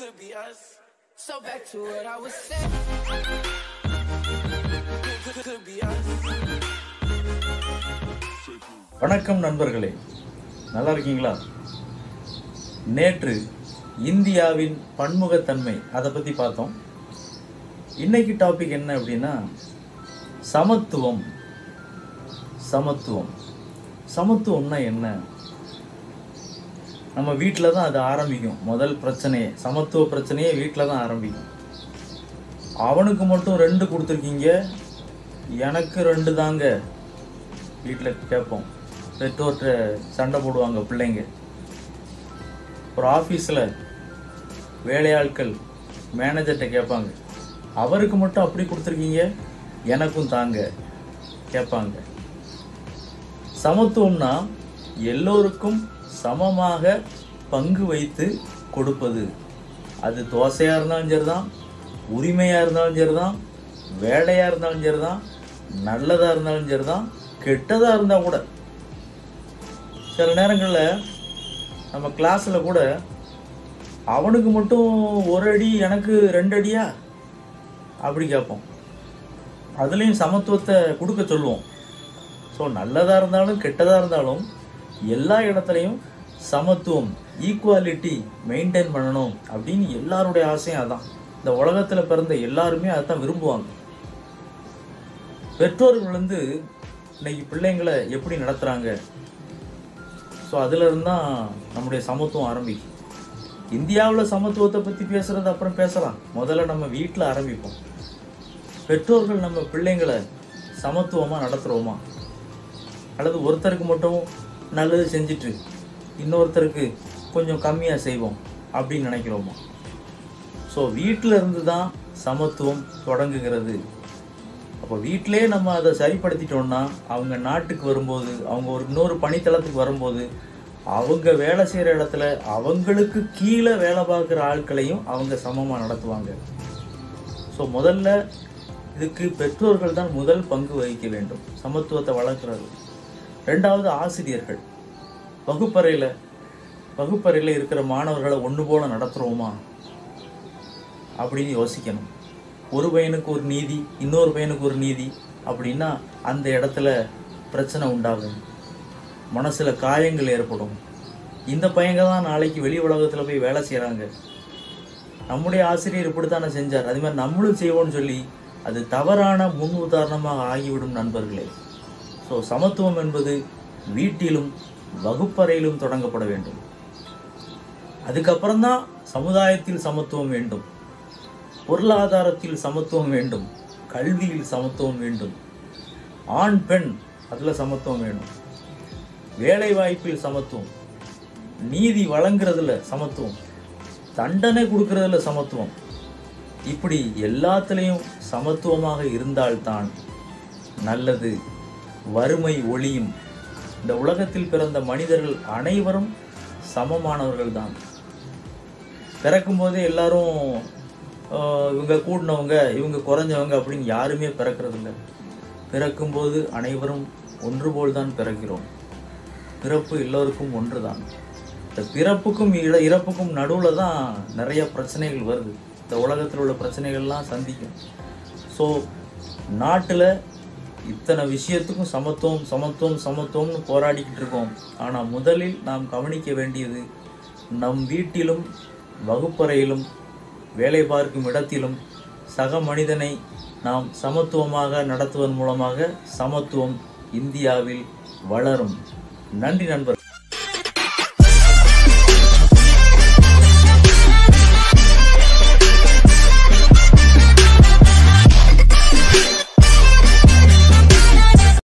could be us. So back to what I was saying. Could, could, could be us. வணக்கம் நண்பர்களே நல்லா இருக்கீங்களா நேற்று இந்தியாவின் பன்முகத்தன்மை அதை பற்றி பார்த்தோம் இன்னைக்கு டாபிக் என்ன அப்படின்னா சமத்துவம் சமத்துவம் சமத்துவம்னா என்ன நம்ம வீட்டில் தான் அது ஆரம்பிக்கும் முதல் பிரச்சனையே சமத்துவ பிரச்சனையே வீட்டில் தான் ஆரம்பிக்கும் அவனுக்கு மட்டும் ரெண்டு கொடுத்துருக்கீங்க எனக்கு ரெண்டு தாங்க வீட்டில் கேட்போம் பெற்றோர்கிட்ட சண்டை போடுவாங்க பிள்ளைங்க ஒரு ஆஃபீஸில் வேலையாட்கள் மேனேஜர்கிட்ட கேட்பாங்க அவருக்கு மட்டும் அப்படி கொடுத்துருக்கீங்க எனக்கும் தாங்க கேட்பாங்க சமத்துவம்னா எல்லோருக்கும் சமமாக பங்கு வைத்து கொடுப்பது அது தோசையாக இருந்தாலும் சரிதான் உரிமையாக இருந்தாலும் சரிதான் வேலையாக இருந்தாலும் சரிதான் நல்லதாக இருந்தாலும் சரிதான் கெட்டதாக இருந்தால் கூட சில நேரங்களில் நம்ம கிளாஸில் கூட அவனுக்கு மட்டும் ஒரு அடி எனக்கு ரெண்டு அடியா அப்படி கேட்போம் அதுலேயும் சமத்துவத்தை கொடுக்க சொல்லுவோம் ஸோ நல்லதாக இருந்தாலும் கெட்டதாக இருந்தாலும் எல்லா இடத்துலையும் சமத்துவம் ஈக்குவாலிட்டி மெயின்டைன் பண்ணணும் அப்படின்னு எல்லாருடைய ஆசையும் அதான் இந்த உலகத்தில் பிறந்த எல்லாருமே அதான் விரும்புவாங்க பெற்றோர்கள் வந்து இன்னைக்கு பிள்ளைங்களை எப்படி நடத்துகிறாங்க ஸோ அதுலேருந்து தான் நம்முடைய சமத்துவம் ஆரம்பிக்கும் இந்தியாவில் சமத்துவத்தை பற்றி பேசுகிறது அப்புறம் பேசலாம் முதல்ல நம்ம வீட்டில் ஆரம்பிப்போம் பெற்றோர்கள் நம்ம பிள்ளைங்களை சமத்துவமாக நடத்துகிறோமா அல்லது ஒருத்தருக்கு மட்டும் நல்லது செஞ்சுட்டு இன்னொருத்தருக்கு கொஞ்சம் கம்மியாக செய்வோம் அப்படின்னு நினைக்கிறோமா ஸோ வீட்டில் இருந்து தான் சமத்துவம் தொடங்குகிறது அப்போ வீட்டிலே நம்ம அதை சரிப்படுத்திட்டோம்னா அவங்க நாட்டுக்கு வரும்போது அவங்க ஒரு இன்னொரு பணித்தளத்துக்கு வரும்போது அவங்க வேலை செய்கிற இடத்துல அவங்களுக்கு கீழே வேலை பார்க்குற ஆட்களையும் அவங்க சமமாக நடத்துவாங்க ஸோ முதல்ல இதுக்கு பெற்றோர்கள் தான் முதல் பங்கு வகிக்க வேண்டும் சமத்துவத்தை வளர்க்குறது ரெண்டாவது ஆசிரியர்கள் வகுப்பறையில் வகுப்பறையில் இருக்கிற மாணவர்களை ஒன்று போல நடத்துகிறோமா அப்படின்னு யோசிக்கணும் ஒரு பையனுக்கு ஒரு நீதி இன்னொரு பையனுக்கு ஒரு நீதி அப்படின்னா அந்த இடத்துல பிரச்சனை உண்டாகும் மனசில் காயங்கள் ஏற்படும் இந்த பையங்க தான் நாளைக்கு வெளி உலகத்தில் போய் வேலை செய்கிறாங்க நம்முடைய ஆசிரியர் இப்படித்தானே செஞ்சார் அதே மாதிரி நம்மளும் செய்வோம்னு சொல்லி அது தவறான முன் உதாரணமாக ஆகிவிடும் நண்பர்களே ஸோ சமத்துவம் என்பது வீட்டிலும் வகுப்பறையிலும் தொடங்கப்பட வேண்டும் அதுக்கப்புறம்தான் சமுதாயத்தில் சமத்துவம் வேண்டும் பொருளாதாரத்தில் சமத்துவம் வேண்டும் கல்வியில் சமத்துவம் வேண்டும் ஆண் பெண் அதில் சமத்துவம் வேண்டும் வேலை வாய்ப்பில் சமத்துவம் நீதி வழங்குறதுல சமத்துவம் தண்டனை கொடுக்கறதுல சமத்துவம் இப்படி எல்லாத்துலேயும் சமத்துவமாக இருந்தால்தான் நல்லது வறுமை ஒளியும் இந்த உலகத்தில் பிறந்த மனிதர்கள் அனைவரும் சமமானவர்கள் தான் பிறக்கும்போதே எல்லாரும் ஆஹ், இவங்க கூடினவங்க இவங்க குறைஞ்சவங்க அப்படின்னு யாருமே பிறக்கிறது இல்லை பிறக்கும்போது அனைவரும் ஒன்று போல் தான் பிறக்கிறோம் பிறப்பு எல்லோருக்கும் ஒன்று தான் இந்த பிறப்புக்கும் இட இறப்புக்கும் நடுவில் தான் நிறைய பிரச்சனைகள் வருது இந்த உலகத்தில் உள்ள பிரச்சனைகள்லாம் சந்திக்கும் ஸோ நாட்டில் இத்தனை விஷயத்துக்கும் சமத்துவம் சமத்துவம் சமத்துவம்னு போராடிக்கிட்டு இருக்கோம் ஆனால் முதலில் நாம் கவனிக்க வேண்டியது நம் வீட்டிலும் வகுப்பறையிலும் வேலை பார்க்கும் இடத்திலும் சக மனிதனை நாம் சமத்துவமாக நடத்துவதன் மூலமாக சமத்துவம் இந்தியாவில் வளரும் நன்றி நண்பர்